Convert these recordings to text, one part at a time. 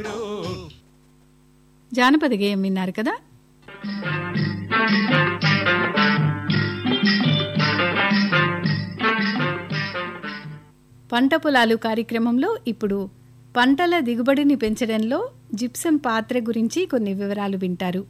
జానపద గేయం విన్నారు కదా పంట పొలాలు కార్యక్రమంలో ఇప్పుడు పంటల దిగుబడిని పెంచడంలో జిప్సం పాత్ర గురించి కొన్ని వివరాలు వింటారు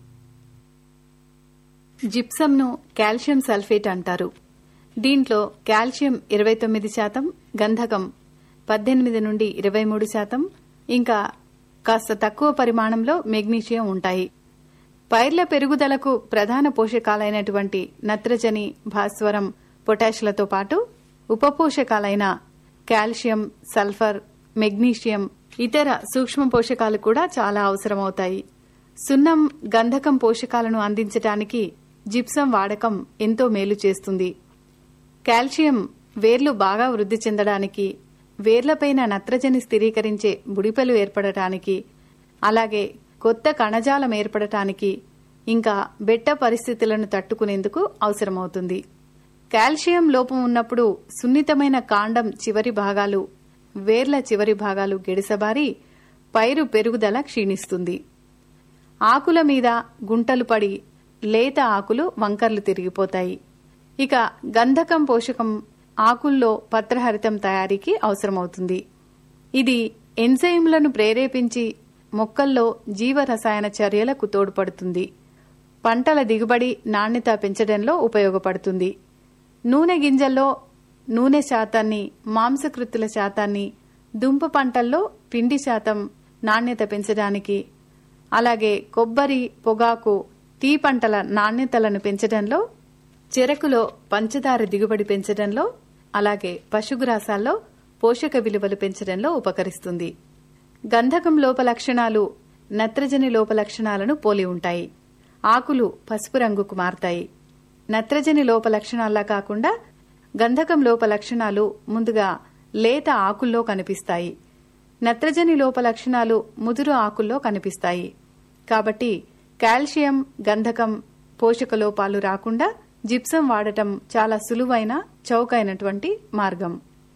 జిప్సంను కాల్షియం సల్ఫేట్ అంటారు దీంట్లో కాల్షియం ఇరవై తొమ్మిది శాతం గంధకం పద్దెనిమిది నుండి ఇరవై మూడు శాతం ఇంకా కాస్త తక్కువ పరిమాణంలో మెగ్నీషియం ఉంటాయి పైర్ల పెరుగుదలకు ప్రధాన పోషకాలైనటువంటి నత్రజని భాస్వరం పొటాషులతో పాటు ఉపపోషకాలైన కాల్షియం సల్ఫర్ మెగ్నీషియం ఇతర సూక్ష్మ పోషకాలు కూడా చాలా అవసరమవుతాయి సున్నం గంధకం పోషకాలను అందించడానికి జిప్సం వాడకం ఎంతో మేలు చేస్తుంది కాల్షియం వేర్లు బాగా వృద్ధి చెందడానికి వేర్లపైన నత్రజని స్థిరీకరించే బుడిపెలు ఏర్పడటానికి అలాగే కొత్త కణజాలం ఏర్పడటానికి ఇంకా బెట్ట పరిస్థితులను తట్టుకునేందుకు అవసరమవుతుంది కాల్షియం లోపం ఉన్నప్పుడు సున్నితమైన కాండం చివరి భాగాలు వేర్ల చివరి భాగాలు గెడిసబారి పైరు పెరుగుదల క్షీణిస్తుంది ఆకుల మీద గుంటలు పడి లేత ఆకులు వంకర్లు తిరిగిపోతాయి ఇక గంధకం పోషకం ఆకుల్లో పత్రహరితం తయారీకి అవసరమవుతుంది ఇది ఎంజైమ్లను ప్రేరేపించి మొక్కల్లో జీవరసాయన చర్యలకు తోడ్పడుతుంది పంటల దిగుబడి నాణ్యత పెంచడంలో ఉపయోగపడుతుంది నూనె గింజల్లో నూనె శాతాన్ని మాంసకృతుల శాతాన్ని దుంప పంటల్లో పిండి శాతం నాణ్యత పెంచడానికి అలాగే కొబ్బరి పొగాకు టీ పంటల నాణ్యతలను పెంచడంలో చెరకులో పంచదార దిగుబడి పెంచడంలో అలాగే పశుగ్రాసాల్లో పోషక విలువలు పెంచడంలో ఉపకరిస్తుంది గంధకం లోప లక్షణాలు నత్రజని లోప లక్షణాలను పోలి ఉంటాయి ఆకులు పసుపు రంగుకు మారతాయి నత్రజని లోప లక్షణాల్లా కాకుండా గంధకం లోప లక్షణాలు ముందుగా లేత ఆకుల్లో కనిపిస్తాయి నత్రజని లోప లక్షణాలు ముదురు ఆకుల్లో కనిపిస్తాయి కాబట్టి కాల్షియం గంధకం పోషక లోపాలు రాకుండా జిప్సం వాడటం చాలా సులువైన చౌకైనటువంటి మార్గం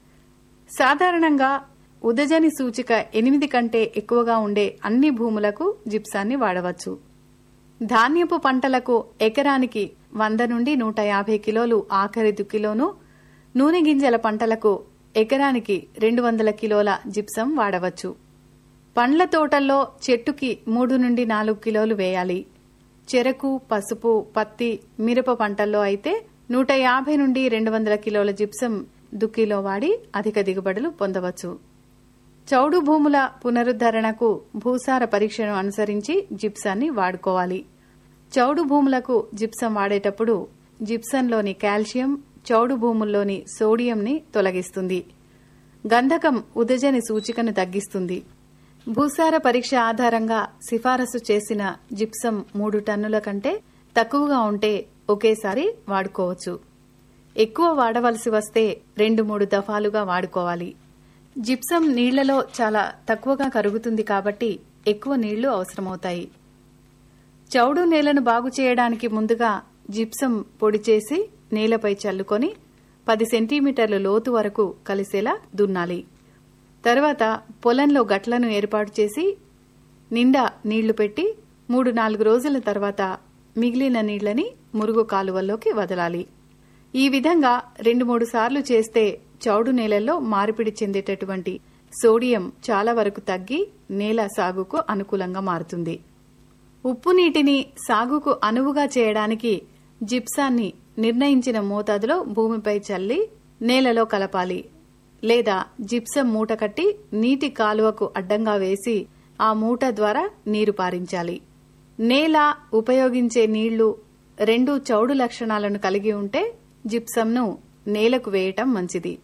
సాధారణంగా ఉదజని సూచిక ఎనిమిది కంటే ఎక్కువగా ఉండే అన్ని భూములకు జిప్సాన్ని వాడవచ్చు ధాన్యపు పంటలకు ఎకరానికి వంద నుండి నూట యాభై కిలోలు ఆఖరి దుక్కిలోను నూనె గింజల పంటలకు ఎకరానికి రెండు వందల కిలోల జిప్సం వాడవచ్చు పండ్ల తోటల్లో చెట్టుకి మూడు నుండి నాలుగు కిలోలు వేయాలి చెరకు పసుపు పత్తి మిరప పంటల్లో అయితే నూట యాభై నుండి రెండు వందల కిలోల జిప్సం దుక్కిలో వాడి అధిక దిగుబడులు పొందవచ్చు చౌడు భూముల పునరుద్ధరణకు భూసార పరీక్షను అనుసరించి జిప్సాన్ని వాడుకోవాలి చౌడు భూములకు జిప్సం వాడేటప్పుడు జిప్సంలోని కాల్షియం చౌడు భూముల్లోని సోడియంని తొలగిస్తుంది గంధకం ఉదజని సూచికను తగ్గిస్తుంది భూసార పరీక్ష ఆధారంగా సిఫారసు చేసిన జిప్సం మూడు టన్నుల కంటే తక్కువగా ఉంటే ఒకేసారి వాడుకోవచ్చు ఎక్కువ వాడవలసి వస్తే రెండు మూడు దఫాలుగా వాడుకోవాలి జిప్సం నీళ్లలో చాలా తక్కువగా కరుగుతుంది కాబట్టి ఎక్కువ నీళ్లు అవసరమవుతాయి చౌడు నేలను బాగు చేయడానికి ముందుగా జిప్సం పొడి చేసి నేలపై చల్లుకొని పది సెంటీమీటర్ల లోతు వరకు కలిసేలా దున్నాలి తర్వాత పొలంలో గట్లను ఏర్పాటు చేసి నిండా నీళ్లు పెట్టి మూడు నాలుగు రోజుల తర్వాత మిగిలిన నీళ్లని మురుగు కాలువల్లోకి వదలాలి ఈ విధంగా రెండు మూడు సార్లు చేస్తే చౌడు నేలల్లో మార్పిడి చెందేటటువంటి సోడియం చాలా వరకు తగ్గి నేల సాగుకు అనుకూలంగా మారుతుంది ఉప్పు నీటిని సాగుకు అనువుగా చేయడానికి జిప్సాన్ని నిర్ణయించిన మోతాదులో భూమిపై చల్లి నేలలో కలపాలి లేదా జిప్సం మూట కట్టి నీటి కాలువకు అడ్డంగా వేసి ఆ మూట ద్వారా నీరు పారించాలి నేల ఉపయోగించే నీళ్లు రెండు చౌడు లక్షణాలను కలిగి ఉంటే జిప్సంను నేలకు వేయటం మంచిది